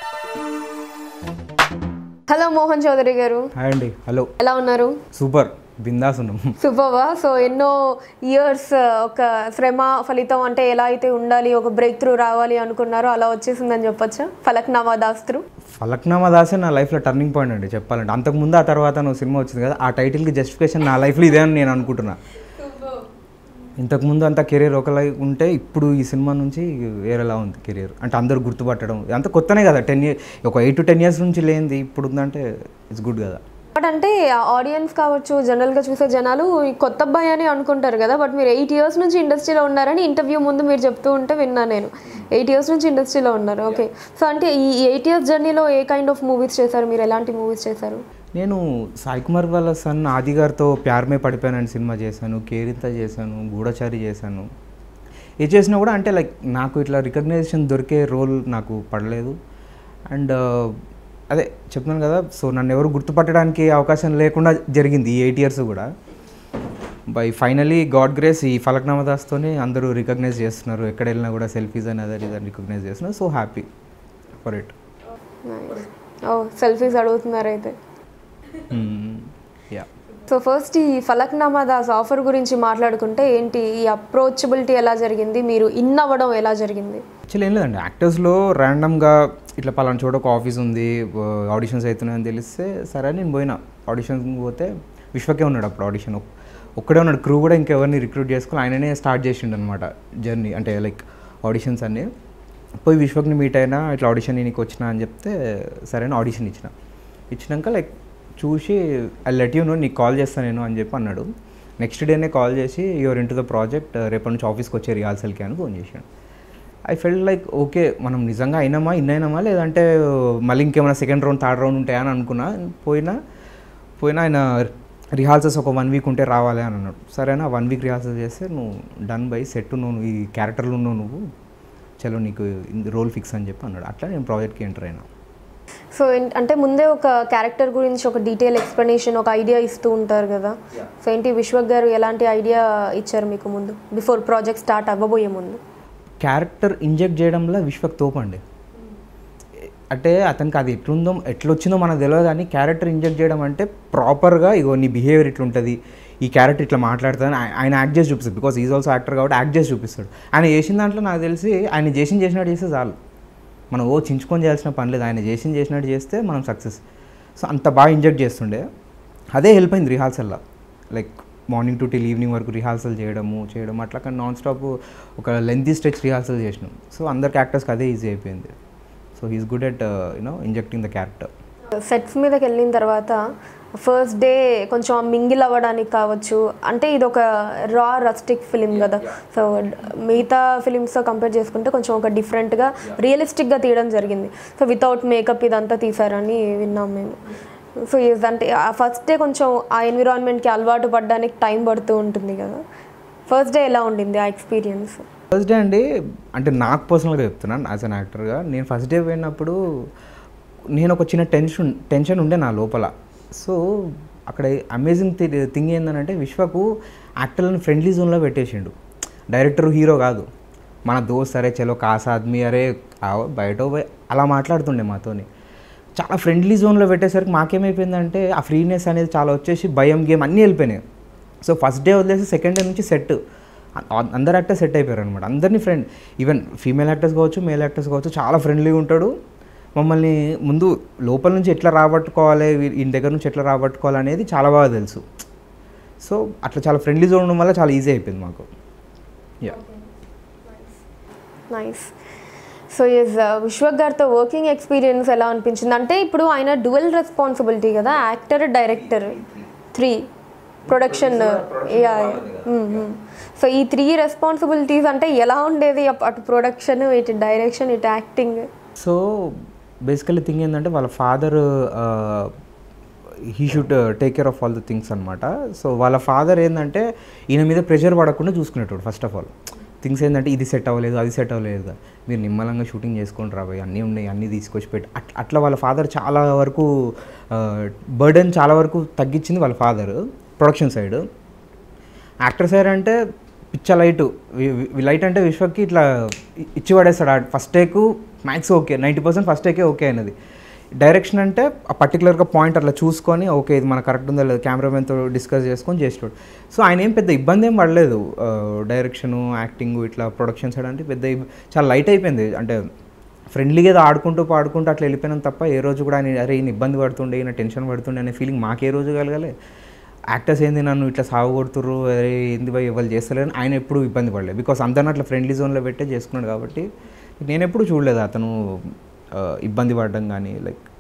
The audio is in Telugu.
హలో మోహన్ చౌదరి గారు హాయ్ అండి హలో ఎలా ఉన్నారు సూపర్ బిందాస్ ఉన్నాం సూపర్వా సో ఎన్నో ఇయర్స్ ఒక శ్రమ ఫలితం అంటే ఎలా అయితే ఉండాలి ఒక బ్రేక్ త్రూ రావాలి అనుకున్నారో అలా వచ్చేసిందని చెప్పొచ్చా ఫలక్నామా దాస్తృ ఫలక్నామా దాసే నా లైఫ్లో టర్నింగ్ పాయింట్ అండి చెప్పాలంటే అంతకుముందు ఆ తర్వాత నువ్వు సినిమా వచ్చింది కదా ఆ టైటిల్కి జస్టిఫికేషన్ నా లైఫ్లో ఇదే అని నేను అనుకుంటున్నా ఇంతకుముందు అంత కెరీర్ ఒకలా ఉంటే ఇప్పుడు ఈ సినిమా నుంచి వేరేలా ఉంది కెరీర్ అంటే అందరూ గుర్తుపట్టడం అంత కొత్తనే కదా టెన్ ఇయర్ ఒక ఎయిట్ టు టెన్ ఇయర్స్ నుంచి లేనిది ఇప్పుడు ఉందంటే ఇట్స్ గుడ్ కదా బట్ అంటే ఆడియన్స్ కావచ్చు జనరల్గా చూసే జనాలు ఈ కొత్త అబ్బాయి అని అనుకుంటారు కదా బట్ మీరు ఎయిట్ ఇయర్స్ నుంచి ఇండస్ట్రీలో ఉన్నారని ఇంటర్వ్యూ ముందు మీరు చెప్తూ ఉంటే విన్నా నేను ఎయిట్ ఇయర్స్ నుంచి ఇండస్ట్రీలో ఉన్నారు ఓకే సో అంటే ఈ ఎయిట్ ఇయర్స్ జర్నీలో ఏ కైండ్ ఆఫ్ మూవీస్ చేశారు మీరు ఎలాంటి మూవీస్ చేశారు నేను సాయి కుమార్ వాళ్ళ సన్ ఆది గారితో ప్యార్మే పడిపోయానని సినిమా చేశాను కేరింత చేశాను గూఢచారి చేశాను ఏ చేసినా కూడా అంటే లైక్ నాకు ఇట్లా రికగ్నైజేషన్ దొరికే రోల్ నాకు పడలేదు అండ్ అదే చెప్తున్నాను కదా సో నన్ను ఎవరు గుర్తుపట్టడానికి అవకాశం లేకుండా జరిగింది ఈ ఎయిట్ ఇయర్స్ కూడా బై ఫైనలీ గాడ్ గ్రేస్ ఈ ఫలక్నామా దాస్తోనే అందరూ రికగ్నైజ్ చేస్తున్నారు ఎక్కడ వెళ్ళినా కూడా సెల్ఫీస్ అని అదర్ ఇదని రికగ్నైజ్ చేస్తున్నారు సో హ్యాపీ ఫర్ ఇట్ ఓ సెల్ఫీస్ అడుగుతున్నారు అయితే యా సో ఫస్ట్ ఈ ఫలక్నామా దాస్ ఆఫర్ గురించి మాట్లాడుకుంటే ఏంటి ఈ అప్రోచబిలిటీ ఎలా జరిగింది మీరు ఇన్ అవ్వడం ఎలా జరిగింది యాక్చువల్లీ ఏం లేదండి యాక్టర్స్లో ర్యాండమ్గా ఇట్లా పలానా చోట ఒక ఆఫీస్ ఉంది ఆడిషన్స్ అవుతున్నాయని తెలిస్తే సరే అని నేను పోయినా ఆడిషన్కి పోతే విశ్వకే ఉన్నాడు అప్పుడు ఆడిషన్ ఒక్కడే ఉన్నాడు క్రూ కూడా ఇంకెవరిని రిక్రూట్ చేసుకుని ఆయననే స్టార్ట్ చేసిండు అనమాట జర్నీ అంటే లైక్ ఆడిషన్స్ అన్నీ పోయి విశ్వక్ని మీట్ అయినా ఇట్లా ఆడిషన్ నీకు వచ్చిన అని చెప్తే సరే అని ఆడిషన్ ఇచ్చిన ఇచ్చినాక లైక్ చూసి ఐ లెట్ యూ నో నీకు కాల్ చేస్తాను నేను అని చెప్పి అన్నాడు నెక్స్ట్ డేనే కాల్ చేసి యువర్ ఇంటూ ద ప్రాజెక్ట్ రేపటి నుంచి ఆఫీస్కి వచ్చే రిహార్సల్కి అని ఫోన్ చేశాడు ఐ ఫెల్ట్ లైక్ ఓకే మనం నిజంగా అయినామా ఇన్ అయినామా లేదంటే మళ్ళీ ఇంకేమైనా సెకండ్ రౌండ్ థర్డ్ రౌండ్ ఉంటాయా అని అనుకున్నా పోయినా పోయినా ఆయన రిహార్సల్స్ ఒక వన్ వీక్ ఉంటే రావాలి అని అన్నాడు సరేనా వన్ వీక్ రిహార్సల్ చేస్తే నువ్వు డన్ బై సెట్ నువ్వు ఈ క్యారెక్టర్లో ఉన్నావు నువ్వు చలో నీకు రోల్ ఫిక్స్ అని చెప్పి అన్నాడు అట్లా నేను ప్రాజెక్ట్కి ఎంటర్ అయినా సో ఏం- అంటే ముందే ఒక క్యారెక్టర్ గురించి ఒక డీటెయిల్ ఎక్స్ప్లెనేషన్ ఒక ఐడియా ఇస్తూ ఉంటారు కదా సో ఏంటి విశ్వక్ గారు ఎలాంటి ఐడియా ఇచ్చారు మీకు ముందు బిఫోర్ ప్రాజెక్ట్ స్టార్ట్ అవ్వబోయే ముందు క్యారెక్టర్ ఇంజెక్ట్ చేయడంలో విశ్వక్ తోపండి అంటే అతనికి అది ఎట్లుందో ఎట్లొచ్చిందో మనకు తెలియదు కానీ క్యారెక్టర్ ఇంజెక్ట్ చేయడం అంటే ప్రాపర్గా ఇగో నీ బిహేవియర్ ఇట్లుంటుంది ఈ క్యారెక్టర్ ఇట్లా మాట్లాడుతుంది ఆయన- ఆయన యాక్ట్ చేసి చూపిస్తాడు బికాస్ ఈజ్ ఆల్సో యాక్టర్ కాబట్టి యాక్ట్ చేసి చూపిస్తాడు ఆయన చేసిన దాంట్లో నాకు తెలిసి ఆయన చేసిన చేసినట్టు చేస్తే చాలు మనం ఓ చించుకొని చేయాల్సిన పని లేదు ఆయన చేసిన చేసినట్టు చేస్తే మనం సక్సెస్ సో అంత బాగా ఇంజెక్ట్ చేస్తుండే అదే హెల్ప్ అయింది రిహార్సల్లో like morning to till evening వరకు రిహార్సల్ చేయడము చేయడం అట్లా కానీ నాన్ స్టాప్ ఒక లెంతీ స్ట్రెచ్ రిహార్సల్ చేసినాం సో అందరికి యాక్టర్స్కి అదే ఈజీ అయిపోయింది so he's good at you know injecting the character sets మీదకి వెళ్ళిన తర్వాత ఫస్ట్ డే కొంచెం మింగిల్ అవ్వడానికి కావచ్చు అంటే ఇది ఒక రా రస్టిక్ ఫిలిం కదా సో మిగతా ఫిలిమ్స్తో కంపేర్ చేసుకుంటే కొంచెం ఒక డిఫరెంట్గా రియలిస్టిక్గా తీయడం జరిగింది సో వితౌట్ మేకప్ ఇదంతా తీసారని విన్నాం మేము సో ఇది అంటే ఆ ఫస్ట్ డే కొంచెం ఆ ఎన్విరాన్మెంట్కి అలవాటు పడడానికి టైం పడుతూ ఉంటుంది కదా ఫస్ట్ డే ఎలా ఉండింది ఆ ఎక్స్పీరియన్స్ ఫస్ట్ డే అండి అంటే నాకు పర్సనల్గా చెప్తున్నాను యాజ్ అన్ యాక్టర్గా నేను ఫస్ట్ డే పోయినప్పుడు నేను ఒక చిన్న టెన్షన్ టెన్షన్ ఉండే నా లోపల సో అక్కడ అమేజింగ్ థింగ్ ఏంటంటే విశ్వకు యాక్టర్లను ఫ్రెండ్లీ జోన్లో పెట్టేసిండు డైరెక్టర్ హీరో కాదు మన దోస్త్ అరే చలో కాస్ ఆద్మీ అరే ఆవ్ బయట పోయి అలా మాట్లాడుతుండే మాతోని చాలా ఫ్రెండ్లీ జోన్లో పెట్టేసరికి మాకేమైపోయిందంటే ఆ ఫ్రీనెస్ అనేది చాలా వచ్చేసి భయం గేమ్ అన్నీ వెళ్ళిపోయినాయి సో ఫస్ట్ డే వదిలేసి సెకండ్ డే నుంచి సెట్ అందరు యాక్టర్స్ సెట్ అయిపోయారు అనమాట అందరినీ ఫ్రెండ్ ఈవెన్ ఫీమేల్ యాక్టర్స్ కావచ్చు మేల్ యాక్టర్స్ కావచ్చు చాలా ఫ్రెండ్లీగా ఉంటాడు మమ్మల్ని ముందు లోపల నుంచి ఎట్లా రాబట్టుకోవాలి వీ- ఈయన దగ్గర నుంచి ఎట్లా రాబట్టుకోవాలి అనేది చాలా బాగా తెలుసు సో అట్లా చాలా ఫ్రెండ్లీ జోన్ ఉండడం వల్ల చాలా ఈజీ అయిపోయింది మాకు yeah nice so yes Vishwak గారితో వర్కింగ్ ఎక్స్పీరియన్స్ ఎలా అనిపించింది అంటే ఇప్పుడు ఆయన డ్యువల్ రెస్పాన్సిబిలిటీ కదా actor director three production so ఈ త్రీ రెస్పాన్సిబిలిటీస్ అంటే ఎలా ఉండేది అప్- అటు ప్రొడక్షన్ ఇటు డైరెక్షన్ ఇటు యాక్టింగ్ సో బేసికలీ థింగ్ ఏంటంటే వాళ్ళ father he should take care of all the things అనమాట సో వాళ్ళ ఫాదర్ ఏంటంటే ఈయన మీద ప్రెషర్ పడకుండా చూసుకునేటోడు ఫస్ట్ ఆఫ్ ఆల్ థింగ్స్ ఏంటంటే ఇది సెట్ అవ్వలేదు అది సెట్ అవ్వలేదు కదా మీరు నిమ్మలంగా షూటింగ్ చేసుకొని రాబోయే అన్నీ ఉన్నాయి అన్నీ తీసుకొచ్చి పెట్టి అట్- అట్లా వాళ్ళ ఫాదర్ చాలా వరకు బర్డెన్ చాలా వరకు తగ్గించింది వాళ్ళ father production side actor side అంటే పిచ్చ లైట్ లైట్ అంటే విశ్వకి ఇట్లా ఇ- ఇచ్చి పడేస్తాడు first take max okay ninety percent first టేకే ఓకే అయినది డైరెక్షన్ అంటే ఆ పర్టికులర్గా పాయింట్ అట్లా చూసుకొని ఓకే ఇది మన కరెక్ట్ ఉందో లేదు కెమెరామెన్తో డిస్కస్ చేసుకొని చేసేవాడు సో ఆయన ఏం పెద్ద ఇబ్బంది ఏం పడలేదు డైరెక్షను యాక్టింగ్ ఇట్లా ప్రొడక్షన్ సైడ్ అంటే పెద్ద ఇబ్- చాలా లైట్ అయిపోయింది అంటే ఫ్రెండ్లీగా ఏదో ఆడుకుంటూ పాడుకుంటూ అట్లా వెళ్ళిపోయినాం తప్ప ఏ రోజు కూడా ఆయన అరే ఈయన ఇబ్బంది పడుతుండే ఈయన టెన్షన్ పడుతుండే అనే ఫీలింగ్ మాకే రోజు కలగలే యాక్టర్స్ ఏంది నన్ను ఇట్లా సాగు కొడుతుర్రు అరే ఏంది భయ్ ఎవరు చేస్తలేరు ఆయన ఎప్పుడు ఇబ్బంది పడలేదు బికాస్ అందరిని అట్లా ఫ్రెండ్లీ జోన్లో పెట్టే చేసుకున్నాడు కాబట్టి నేను ఎప్పుడు చూడలేదు అతను ఆ, ఇబ్బంది పడడం కానీ లైక్